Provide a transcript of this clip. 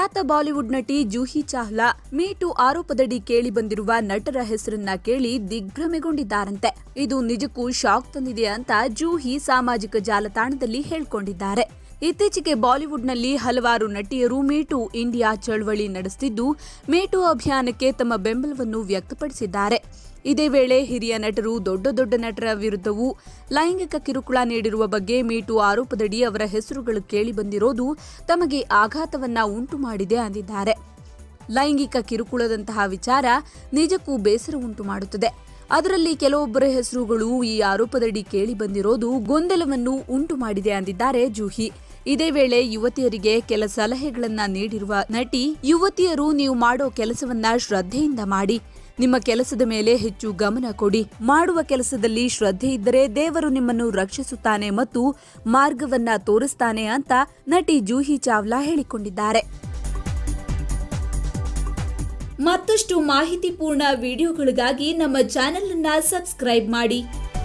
ಖ್ಯಾತ ಬಾಲಿವುಡ್ ನಟಿ ಜೂಹಿ ಚಾವ್ಲಾ ಮೀಟು ಆರೋಪದಡಿ ಕೇಳಿ ಬಂದಿರುವ ನಟರ ಹೆಸರನ್ನ ಕೇಳಿ ದಿಗ್ಭ್ರಮೆಗೊಂಡಿದ್ದಾರಂತೆ ಇದು ನಿಜಕ್ಕೂ ಶಾಕ್ ತಂದಿದೆ ಅಂತ ಜೂಹಿ ಸಾಮಾಜಿಕ ಜಾಲತಾಣದಲ್ಲಿ ಹೇಳ್ಕೊಂಡಿದ್ದಾರೆ ಇತ್ತೀಚೆಗೆ ಬಾಲಿವುಡ್ನಲ್ಲಿ ಹಲವಾರು ನಟಿಯರು ಮೀಟು ಇಂಡಿಯಾ ಚಳವಳಿ ನಡೆಸುತ್ತಿದ್ದು ಮೀಟು ಅಭಿಯಾನಕ್ಕೆ ತಮ್ಮ ಬೆಂಬಲವನ್ನು ವ್ಯಕ್ತಪಡಿಸಿದ್ದಾರೆ ಇದೇ ವೇಳೆ ಹಿರಿಯ ನಟರು ದೊಡ್ಡ ದೊಡ್ಡ ನಟರ ವಿರುದ್ಧವೂ ಲೈಂಗಿಕ ಕಿರುಕುಳ ನೀಡಿರುವ ಬಗ್ಗೆ ಮೀಟು ಆರೋಪದಡಿ ಅವರ ಹೆಸರುಗಳು ಕೇಳಿಬಂದಿರೋದು ತಮಗೆ ಆಘಾತವನ್ನ ಉಂಟು ಮಾಡಿದೆ ಅಂದಿದ್ದಾರೆ ಲೈಂಗಿಕ ಕಿರುಕುಳದಂತಹ ವಿಚಾರ ನಿಜಕ್ಕೂ ಬೇಸರ ಉಂಟು ಮಾಡುತ್ತದೆ ಅದರಲ್ಲಿ ಕೆಲವೊಬ್ಬರ ಹೆಸರುಗಳು ಈ ಆರೋಪದಡಿ ಕೇಳಿ ಬಂದಿರೋದು ಗೊಂದಲವನ್ನು ಉಂಟು ಮಾಡಿದೆ ಅಂದಿದ್ದಾರೆ ಜೂಹಿ ಇದೇ ವೇಳೆ ಯುವತಿಯರಿಗೆ ಕೆಲ ಸಲಹೆಗಳನ್ನ ನೀಡಿರುವ ನಟಿ ಯುವತಿಯರು ನೀವು ಮಾಡೋ ಕೆಲಸವನ್ನ ಶ್ರದ್ಧೆಯಿಂದ ಮಾಡಿ ನಿಮ್ಮ ಕೆಲಸದ ಮೇಲೆ ಹೆಚ್ಚು ಗಮನ ಕೊಡಿ ಮಾಡುವ ಕೆಲಸದಲ್ಲಿ ಶ್ರದ್ಧೆ ಇದ್ದರೆ ದೇವರು ನಿಮ್ಮನ್ನು ರಕ್ಷಿಸುತ್ತಾನೆ ಮತ್ತು ಮಾರ್ಗವನ್ನ ತೋರಿಸ್ತಾನೆ ಅಂತ ನಟಿ ಜೂಹಿ ಚಾವ್ಲಾ ಹೇಳಿಕೊಂಡಿದ್ದಾರೆ ಮತ್ತಷ್ಟು ಮಾಹಿತಿಪೂರ್ಣ ವಿಡಿಯೋಗಳಿಗಾಗಿ ನಮ್ಮ ಚಾನೆಲ್ ಅನ್ನ ಸಬ್ಸ್ಕ್ರೈಬ್ ಮಾಡಿ